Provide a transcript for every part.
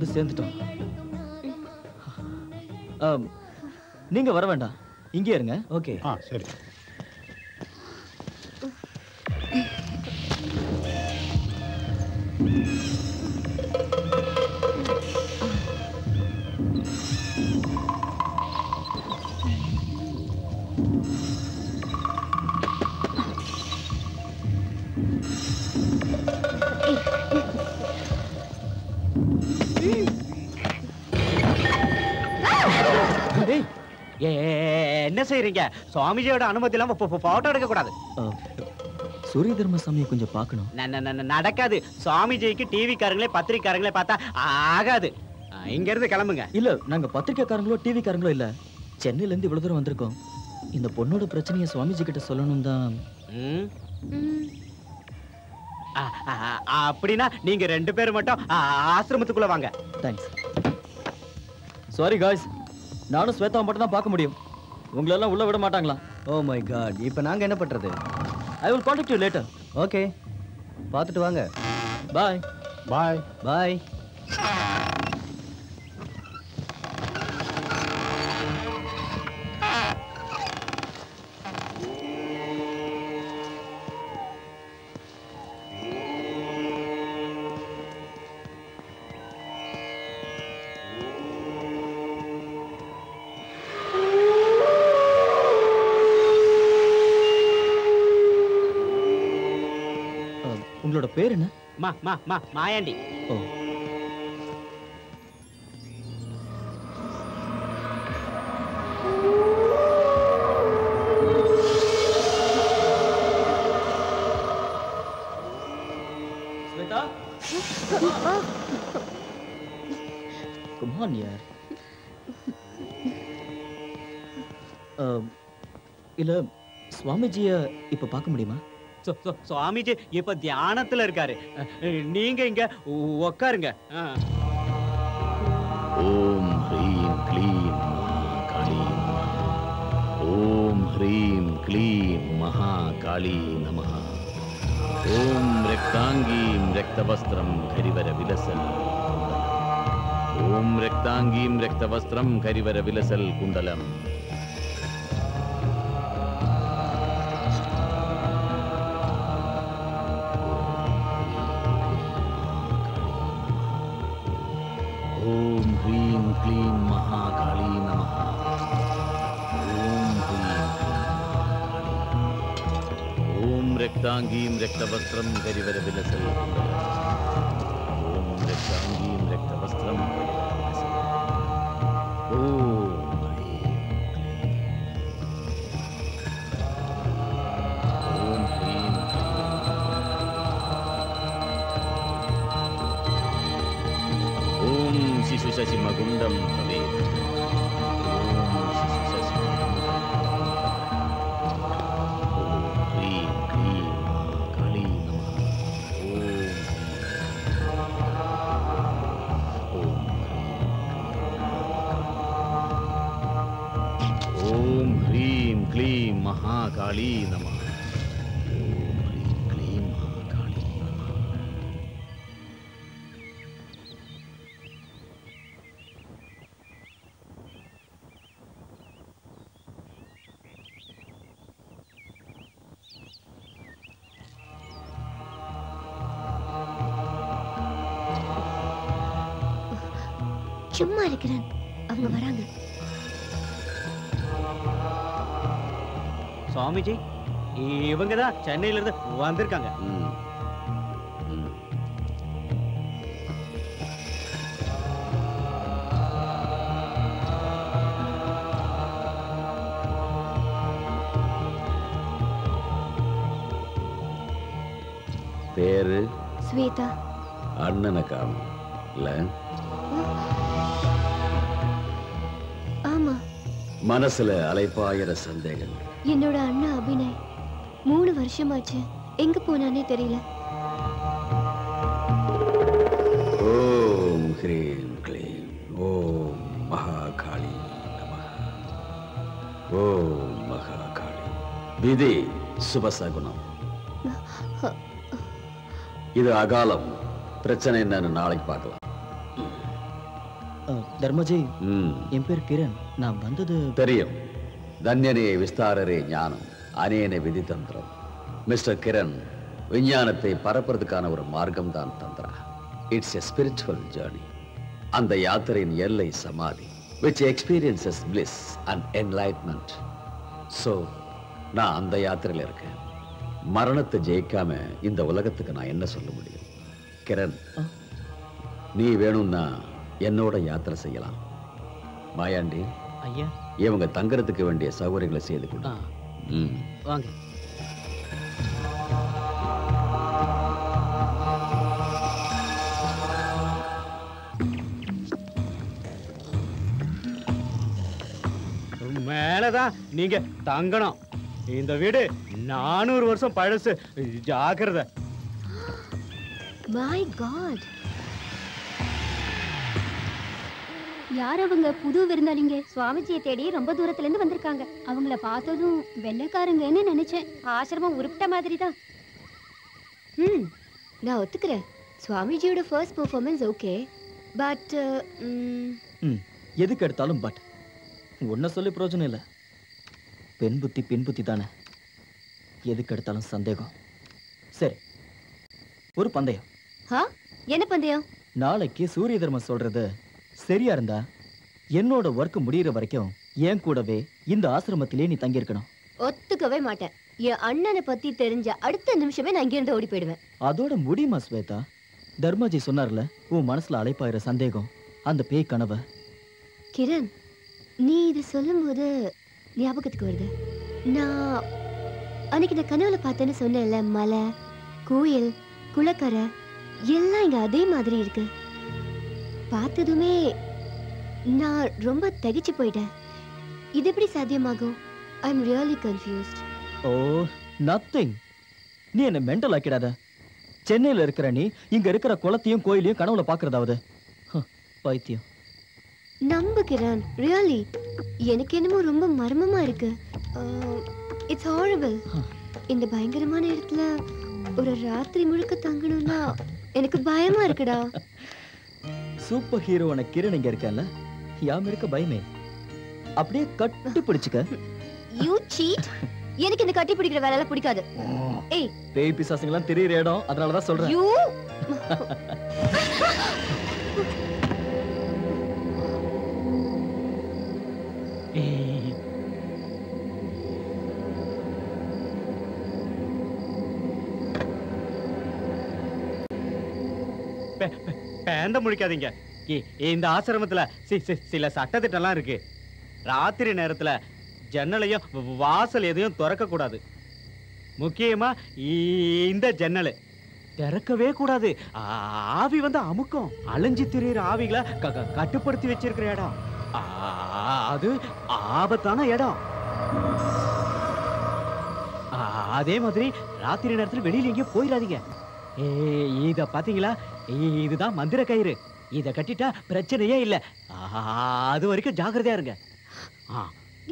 வந்து சேர்ந்துட்டோம் ஆம், நீங்க வர வேண்டாம் இங்கே இருங்க ஓகே ஆ சரி டேய், ஏ என்ன செய்றீங்க சுவாமிஜியோட அனுமதி இல்லாம போட்டோ எடுக்க கூடாது ஆ, சூரிய தர்மசாமியை கொஞ்சம் பார்க்கணும் ந- ந- ந- நடக்காது சுவாமிஜிக்கு டிவி காரங்களே பத்திரிக்காரங்களே பார்த்தா ஆகாது ஆ, இங்க இருந்து கிளம்புங்க இல்ல நாங்க பத்திரிக்கைக்காரங்களோ டிவி காரங்களோ இல்ல சென்னையில இருந்து இவ்வளவு தூரம் வந்திருக்கோம் இந்த பொண்ணோட பிரச்சனையை சுவாமிஜி கிட்ட சொல்லணும் தான் ம், ம், ஆ, ஆ, ஆ, அப்படின்னா நீங்க ரெண்டு பேரும் மட்டும் ஆ, ஆசிரமத்துக்குள்ள வாங்க தேங்க்ஸ் சாரி காய்ஸ் நானும் ஸ்வேதாவை மட்டும் தான் பார்க்க முடியும் உங்களெல்லாம் உள்ள விட மாட்டாங்களா ஓ மை காட் இப்போ நாங்க என்ன பண்றது I will contact you later okay பார்த்துட்டு வாங்க பாய் பாய் பாய் உங்களோட பேர் என்ன மா மா மா மாயாண்டி ஓ ஸ்வேதா கம் ஆன் யார் இல்ல சுவாமிஜிய இப்ப பார்க்க முடியுமா சு- சு- சுவாமிஜி இப்ப தியானத்துல இருக்காரு அ, நீங்க இங்க உ- உக்காருங்க ஆ. ஓம் ஹ்ரீம் க்ளீம் மகாகாளி ஓம் ஹ்ரீம் க்ளீம் மகாகாளி நமः ஓம் ரக்தாங்கீம் ரக்தவஸ்திரம் கரிவர விலசல் ஓம் ரக்தாங்கீம் ரக்தவஸ்திரம் கரிவர விலசல் குண்டலம் ஓம் ஹ்ரீம் க்ளீம் மகாகாளி நமः ஓம் ஹ்ரீம் ஓம் ரக்தாங்கீம் ரக்தவஸ்திரம் கரிவர விலசல் ஓம் ரக்தாங்கீம் ரக்தவஸ்திரம் கரிவர விலசல் ஓம் ஹ்ரீம் ஓம் ஹ்ரீம் ஓம் சிசு சசிமகுண்டம் பவேத் ஓம் சிசு சசிமகுண்டம் ஓம் ஹ்ரீம் க்ளீம் காளி நமः ஓம் ஓம் ஹ்ரீம் க்ளீம் மகாகாளி நமः ஓம் ஹ்ரீம் க்ளீம் மகாகாளி நமः சும்மா இருக்கிறேன் அவங்க வராங்க சுவாமிஜி இவங்க தான் சென்னையில இருந்து வந்திருக்காங்க ம். ம். பேரு ஸ்வேதா அண்ணனை காணும் இல்ல ஆமா மனசுல அலைப்பாயிர சந்தேகம் என்னோட அண்ணா அபிநய் மூணு வருஷமாச்சு எங்க போனானே தெரியல ஓம் ஹ்ரீம் க்ளீம் ஓம் மகாகாளி நமः ஓம் மகாகாளி விதி சுபசகுணம் இது அகாலம் பிரச்சனை என்னன்னு நாளைக்கு பார்க்கலாம் தர்மஜி ம் என் பேர் கிரண் நான் வந்தது தெரியும் ధన్యనే விஸ்தாரரே ஞானம் அனேன விதிதந்திரம் மிஸ்டர் கிரண் விஞ்ஞானத்தை பரப்புறதுக்கான ஒரு மார்க்கம் தான் tantra it's a spiritual journey அந்த யாத்திரையின் எல்லை samadhi which experiences bliss and enlightenment so நான் அந்த யாத்திரையில் இருக்கேன் மரணத்தை ஜெயிக்காம இந்த உலகத்துக்கு நான் என்ன சொல்ல முடியும் கிரண் ஆ. நீ வேணும்னா என்னோட யாத்திரை செய்யலாம் மாயாண்டி ஐயா இவங்க தங்கறதுக்கு வேண்டிய சௌகரியங்களை செய்து ஆ, கொடு ம் வாங்க மேலதான் நீங்க தங்கணும் இந்த வீடு நானூறு வருஷம் பழசு ஜாக்கிரதை மை காட் யார் அவங்க புது விருந்தாளிங்க சுவாமிஜியை தேடி ரொம்ப தூரத்துல இருந்து வந்திருக்காங்க அவங்கள பார்த்ததும் வெள்ளைக்காரங்கன்னு நினைச்சேன் ஆசிரமம் உருப்பிட்ட மாதிரி தான் ம் நான் ஒத்துக்கிறேன் சுவாமிஜியோட ஃபர்ஸ்ட் பெர்ஃபார்மன்ஸ் ஓகே பட் ம் எதுக்கு எடுத்தாலும் பட் உன்னை சொல்லி பிரயோஜனம் இல்லை பெண் புத்தி பின் புத்தி தானே எதுக்கு எடுத்தாலும் சந்தேகம் சரி ஒரு பந்தயம் ஹா என்ன பந்தயம் நாளைக்கு சூரிய தர்மம் சொல்றது சரியா இருந்தா என்னோட ஒர்க் முடியிற வரைக்கும் என் கூடவே இந்த ஆசிரமத்திலே நீ தங்கியிருக்கணும் ஒத்துக்கவே மாட்டேன் என் அண்ணனை பத்தி தெரிஞ்ச அடுத்த நிமிஷமே நான் இங்கிருந்து ஓடி போயிடுவேன் அதோட முடியுமா ஸ்வேதா தர்மாஜி சொன்னார்ல உன் மனசுல அலைப்பாயிர சந்தேகம் அந்த பேய் கனவை கிரண் நீ இது சொல்லும்போது ஞாபகத்துக்கு வருது நான் அன்னைக்கு நான் கனவுல பார்த்தேன்னு சொன்னேன்ல மலை கோயில் குளக்கரை எல்லாம் இங்க அதே மாதிரி இருக்கு பார்த்ததுமே நான் ரொம்ப தகிச்சு போயிட்டேன் இது எப்படி சாத்தியமாகும் I am really confused oh nothing நீ என்ன மெண்டல் ஆக்கிடாத சென்னையில இருக்கிற நீ இங்க இருக்கிற குளத்தையும் கோயிலையும் கனவுல பாக்குறதாவது ஹ, பைத்தியம் நம்பு கிரண் ரியலி எனக்கு என்னமோ ரொம்ப மர்மமா இருக்கு இட்ஸ் ஹாரபிள் இந்த பயங்கரமான இடத்துல ஒரு ராத்திரி முழுக்க தங்கணும்னா எனக்கு பயமா இருக்குடா சூப்பர் ஹீரோவான கிரண் இங்க இருக்கல யாம் இருக்க பயமே அப்படியே கட்டு பிடிச்சுக்க யூ சீட் எனக்கு இந்த கட்டி பிடிக்கிற வேலை எல்லாம் பிடிக்காது ஏய் பேய் பிசாசுங்கெல்லாம் தெரியுற இடம் அதனாலதான் சொல்றேன் யூ பே- பே- பேந்த முழிக்காதீங்க இ- இந்த ஆசிரமத்துல சி- சி- சில சட்டத்திட்டம்லாம் இருக்கு ராத்திரி நேரத்துல ஜன்னலையும் வ- வாசல் எதையும் திறக்க கூடாது முக்கியமா இ- இந்த ஜன்னல் திறக்கவே கூடாது ஆ- ஆவி வந்து அமுக்கும் அலைஞ்சு திரியிற ஆவிகளை க- க- கட்டுப்படுத்தி வச்சிருக்கிற இடம் ஆ- அது ஆபத்தான இடம் ஆ, அதே மாதிரி ராத்திரி நேரத்துல வெளியில எங்கேயும் போயிடாதீங்க ஏ இத பாத்தீங்களா இ- இதுதான் மந்திர கயிறு இத கட்டிட்டா பிரச்சனையே இல்ல ஆ, அது வரைக்கும் ஜாக்கிரதையா இருங்க ஆ,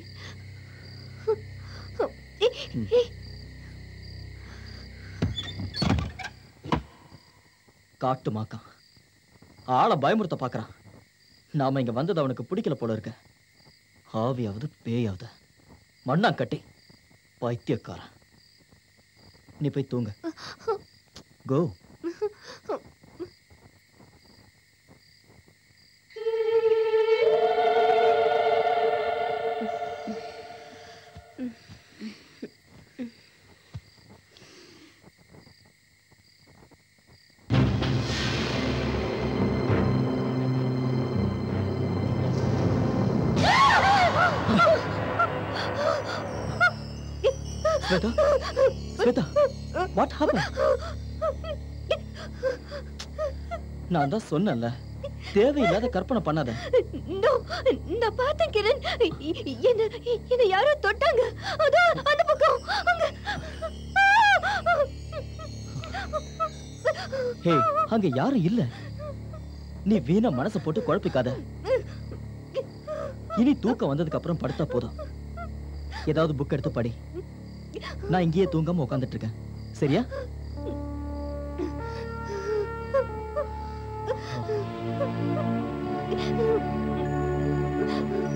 காட்டு மாக்கான் ஆளை பயமுறுத்த பார்க்கறான் நாம இங்க வந்தது அவனுக்கு பிடிக்கல போல இருக்க ஆவியாவது பேயாவது மண்ணா கட்டி பைத்தியக்காரன் நீ போய் தூங்க go Swetha Swetha what happen நான் தான் சொன்னேன்ல தேவையில்லாத கற்பனை பண்ணாத நோ நான் பார்த்தேன் கிரண் என்ன என்ன யாரோ தொட்டாங்க அதோ அந்த பக்கம் அங்க ஹே அங்க யாரும் இல்ல நீ வீணா மனசை போட்டு குழப்பிக்காத இனி தூக்கம் வந்ததுக்கு அப்புறம் படுத்தா போதும் ஏதாவது புக் எடுத்து படி நான் இங்கேயே தூங்காம உட்காந்துட்டு இருக்கேன் சரியா ஆ